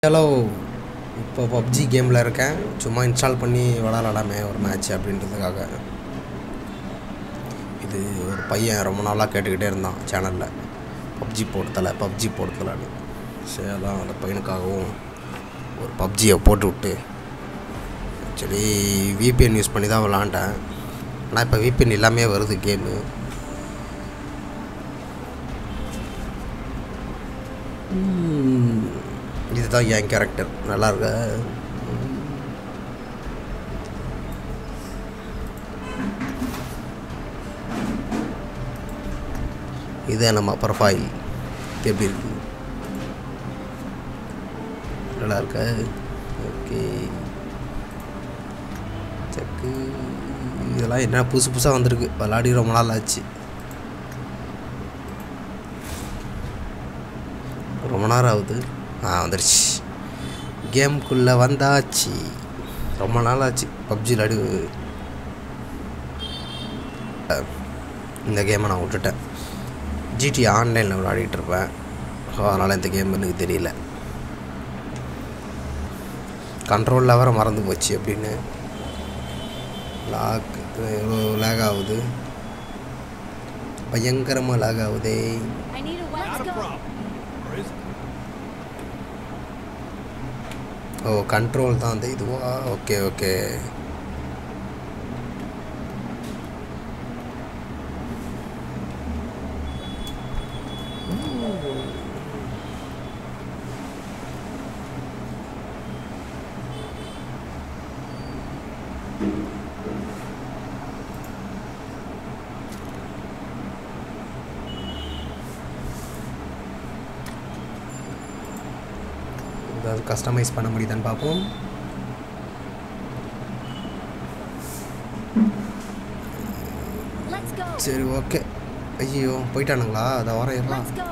Hello இப்போ PUBG கேமில் இருக்கேன் சும்மா இன்ஸ்டால் பண்ணி விளாடலாமே ஒரு மேட்ச் அப்படின்றதுக்காக இது ஒரு பையன் ரொம்ப நாளாக கேட்டுக்கிட்டே இருந்தான் சேனலில் பப்ஜி போடுத்தலை பப்ஜி போடுத்தலைன்னு சரி அதான் அந்த பையனுக்காகவும் ஒரு பப்ஜியை போட்டு விட்டு ஆக்சுவலி விபிஎன் யூஸ் பண்ணி தான் விளாண்டேன் ஆனால் இப்போ விபிஎன் எல்லாமே வருது கேமு இதுதான் என் கேரக்டர் நல்லா இருக்க இதுதான் நம்ம ப்ரொஃபைல் எப்படி இருக்கு நல்லா இருக்க ஓகே செக்கு இதெல்லாம் என்ன புதுசு புதுசாக வந்திருக்கு விளாடி ரொம்ப நாள் ஆச்சு ரொம்ப நேரம் ஆகுது ஆ வந்துருச்சு கேம்குள்ளே வந்தாச்சு ரொம்ப நாள் ஆச்சு பப்ஜி விளாடி இந்த கேமை நான் விட்டுட்டேன் ஜிடி ஆன்லைனில் விளையாடிட்டு இருப்பேன் ஸோ அதனால் இந்த கேம் எனக்கு தெரியல கண்ட்ரோலில் வர மறந்து போச்சு அப்படின்னு லாக் எவ்வளோ லேக் ஆகுது பயங்கரமாக லேக் ஆகுதே I need a let's go. ஓ கண்ட்ரோல் தான் அந்த இதுவா ஓகே ஓகே ஏதாவது கஸ்டமைஸ் பண்ண முடியுதான்னு பார்ப்போம் Let's go. சரி ஓகே ஐயோ போயிட்டானுங்களா அதை வரேன் Let's go.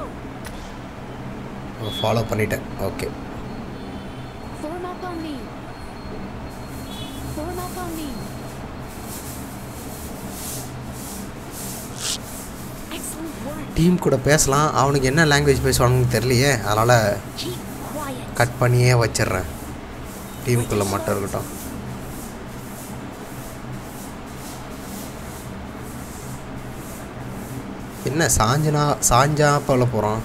ஃபாலோ பண்ணிட்டேன் okay Form up on me. Form up on me. Excellent work. Team கூட பேசலாம் அவனுக்கு என்ன லாங்குவேஜ் பேசுவானுன்னு தெரியலையே அதனால் Keep quiet. கட் பண்ணியே வச்சிடுறேன் டீமுக்குள்ளே மட்டும் இருக்கட்டும் என்ன சாஞ்சனா சாஞ்சா போல போகிறோம்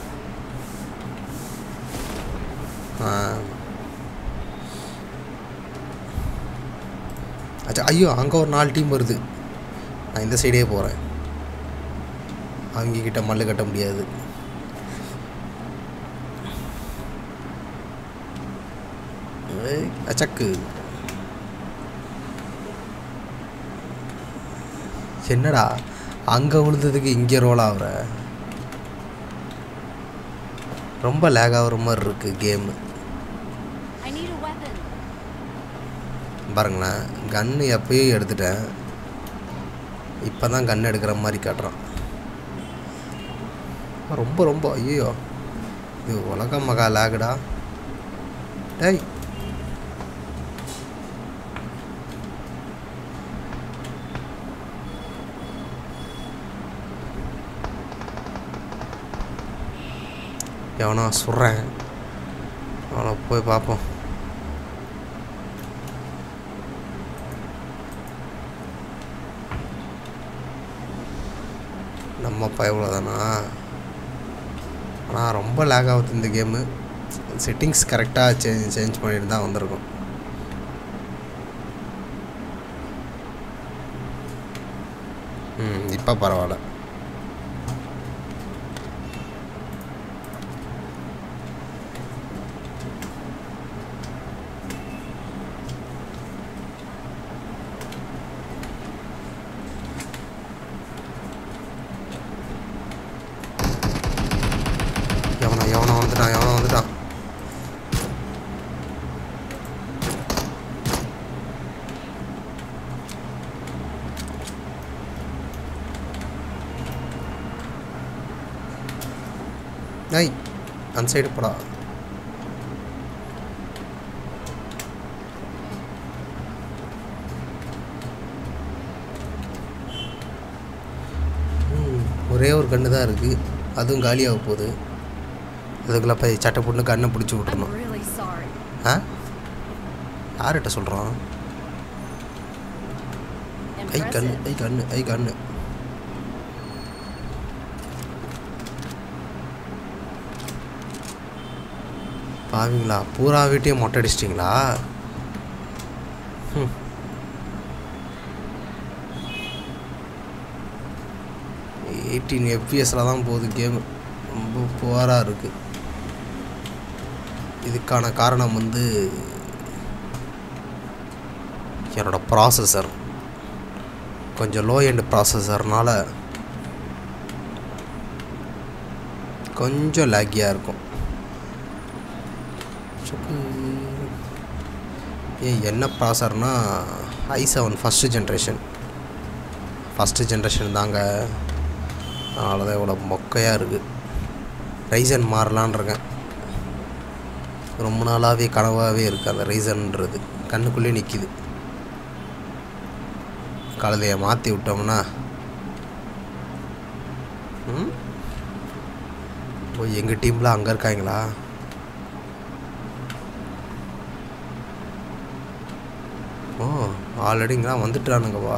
அச்சா ஐயோ அங்கே ஒரு நாலு டீம் வருது நான் இந்த சைடே போகிறேன் அவங்க கிட்ட மல்லு கட்ட முடியாது ஏய், அச்சக்கு என்னடா அங்கே விழுந்ததுக்கு இங்கே ரோல் ஆகுற ரொம்ப லேக் ஆகுற மாதிரி இருக்கு game I need a weapon. பாருங்களேன் கன்று எப்பயோ எடுத்துட்டேன் இப்போ தான் கன் எடுக்கிற மாதிரி காட்டுறான் ரொம்ப ரொம்ப ஐயோ இது உலக மகா லேகுடா டேய் எவனோ சுடுறேன் அவனை போய் பார்ப்போம் நம்ம பயவுல தானா ஆனால் ரொம்ப லேக் ஆகுது இந்த கேமு செட்டிங்ஸ் கரெக்டாக சேஞ்ச் சேஞ்ச் பண்ணிட்டு தான் வந்திருக்கும் ம் இப்போ பரவாயில்ல எவனோ எவனோ வந்துட்டான் எவனோ வந்துட்டான் ஐய் அந்த சைடு போடா ம், ஒரே ஒரு கன்று தான் இருக்குது அதுவும் காலியாக போகுது அதுக்குள்ளே போய் சட்டை போட்டு கண்ணை பிடிச்சி I'm விட்டுறணும் really sorry. ஆ யார்கிட்ட சொல்கிறான் ஐ கண்ணு Impressive. ஐ கண்ணு ஐ கண்ணு பாவீங்களா பூரா வீட்டையும் மொட்டை அடிச்சிட்டிங்களா ம் எயிட்டீன் எஃப்பிஎஸில் தான் போகுது கேமு ரொம்ப புவராக இருக்குது இதுக்கான காரணம் வந்து என்னோடய ப்ராசஸர் கொஞ்சம் லோ எண்ட் ப்ராசஸர்னால கொஞ்சம் லேக்கியாக இருக்கும் சுக்கு. ஏய் என்ன ப்ராசர்னா i seven first generation first generation தாங்க அதனால தான் இவ்வளோ மொக்கையாக இருக்குது ரைசன் மாறலான் இருக்கேன் ரொம்ப நாளாகவே கனவாகவே இருக்குது அந்த ரைசன்ன்றது கண்ணுக்குள்ளே நிற்கிது கழுதையை மாற்றி விட்டோம்னா ம் ஓ எங்கள் டீமில் அங்கே இருக்காங்களா ஓ ஆல்ரெடி இங்கெல்லாம் வந்துட்டானுங்கப்பா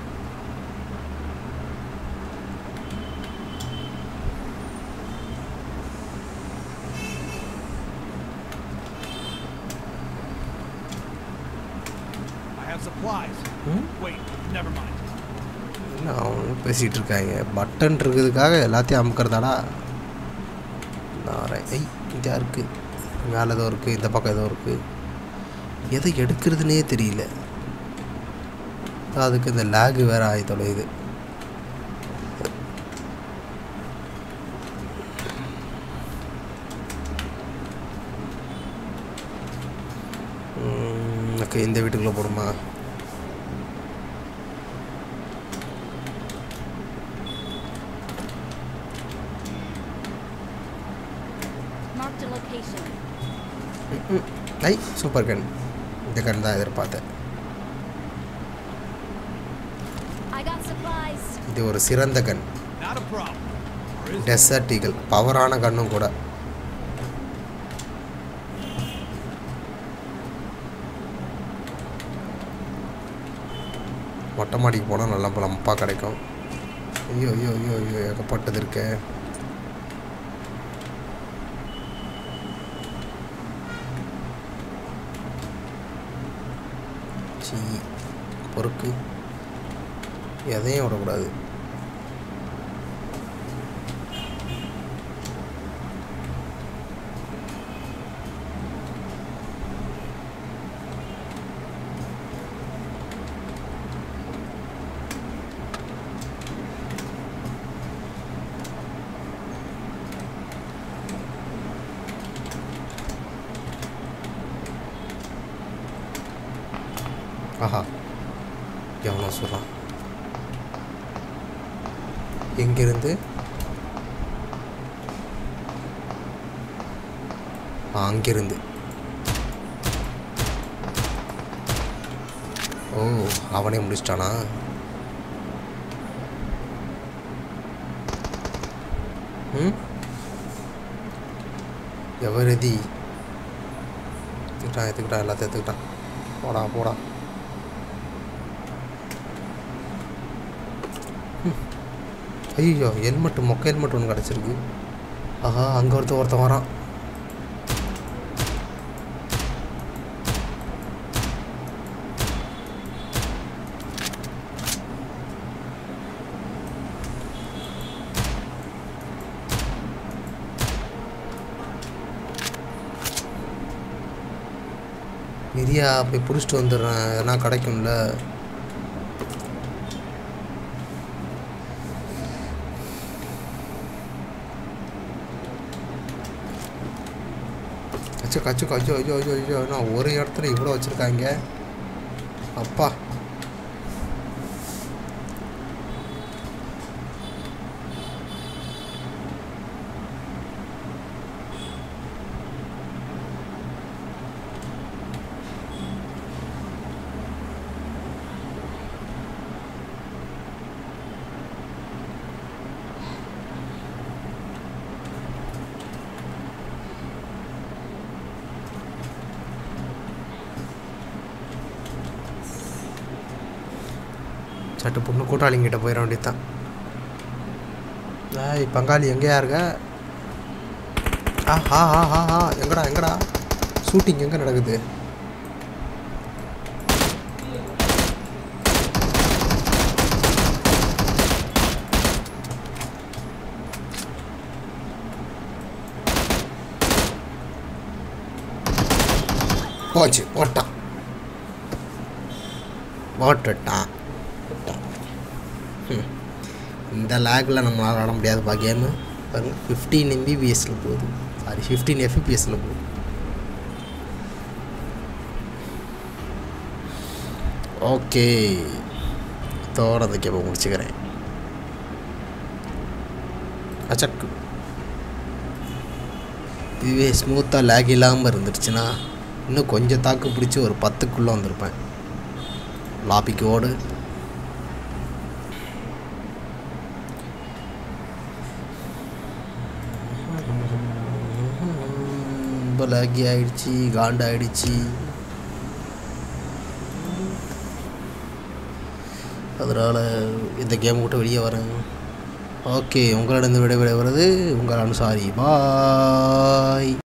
I have supplies. ம் Wait, never mind. என்ன அவங்க பேசிகிட்டு இருக்காங்க பட்டன் இருக்கிறதுக்காக எல்லாத்தையும் அமுக்கிறதாடா நான் வரேன் ஐய் இங்கே இருக்குது மேலே ஏதோ இருக்குது இந்த பக்கம் ஏதோ இருக்குது எதை எடுக்கிறதுனே தெரியல அதுக்கு இந்த லேகு வேறு ஆகி தொலையுது ஓகே இந்த வீட்டுக்குள்ளே போடுமா Marked a location. ம். ஐ சூப்பர் கன் இந்த கன் தான் எதிர்பார்த்தேன் I got supplies. இது ஒரு சிறந்த gun Not a problem. Or is it? Desert eagle பவரான கன்னும் கூட மொட்டை மாடிக்கு போனால் நல்லா லம்பா கிடைக்கும் ஐயோ ஐயோ ஐயோ ஐயோ ஏகப்பட்டது இருக்கே சீ பொறுக்கு எதையும் விடக்கூடாது ஆஹா எவ்வளோ சொல்கிறான் எங்கிருந்து ஆ, அங்கிருந்து ஓ அவனே முடிச்சிட்டானா ம் எவரதி எடுத்துக்கிட்டான் எடுத்துக்கிட்டான் எல்லாத்தையும் எடுத்துக்கிட்டான் போடா போடா ஐயோ ஹெல்மெட்டு மொக்க ஹெல்மெட் ஒன்று கிடச்சிருக்கு ஆஹா அங்கே ஒருத்தன் ஒருத்தன் வரான் நிறையா போய் பிடிச்சிட்டு வந்துடுறேன் எதனா கிடைக்கும்ல அச்சோ கச்சு ஐயோ ஐயோ ஐயோ ஐயோ நான் ஒரு இடத்துல இவ்வளோ வச்சுருக்காங்க அப்பா சட்டு பொண்ணு கூட்டாளிங்கிட்ட போயிட வேண்டியதுதான் ஏய் பங்காளி எங்கேயா இருக்க ஆ ஹா ஹா ஹா ஹா எங்கடா எங்கடா ஷூட்டிங் எங்கே நடக்குது போச்சு போட்டான் போட்டுட்டான் போட்டான். ம். இந்த லேக்கில் நம்மளால் ஆட முடியாதுப்பா கேமு பாருங்க ஃபிஃப்டீன் எம்பிபிஎஸ்ல போகுது சாரி ஃபிஃப்டீன் எஃபிபிஎஸ்ல போகுது ஓகே இதோட அந்த கேமை முடிச்சுக்கிறேன் அச்சக்கு இதுவே ஸ்மூத்தாக லேக் இல்லாமல் இருந்துருச்சுன்னா இன்னும் கொஞ்சம் தாக்கு பிடிச்சி ஒரு பத்துக்குள்ளே வந்திருப்பேன் லாபிக்கு ஓடு ரொம்ப லேகி ஆயிடுச்சு காண்டு ஆயிடுச்சு அதனால் இந்த கேம் விட்டு வெளியே வரேன் ஓகே உங்களிடம் விடைபெறுவது உங்கள் அனுசாரி பாய்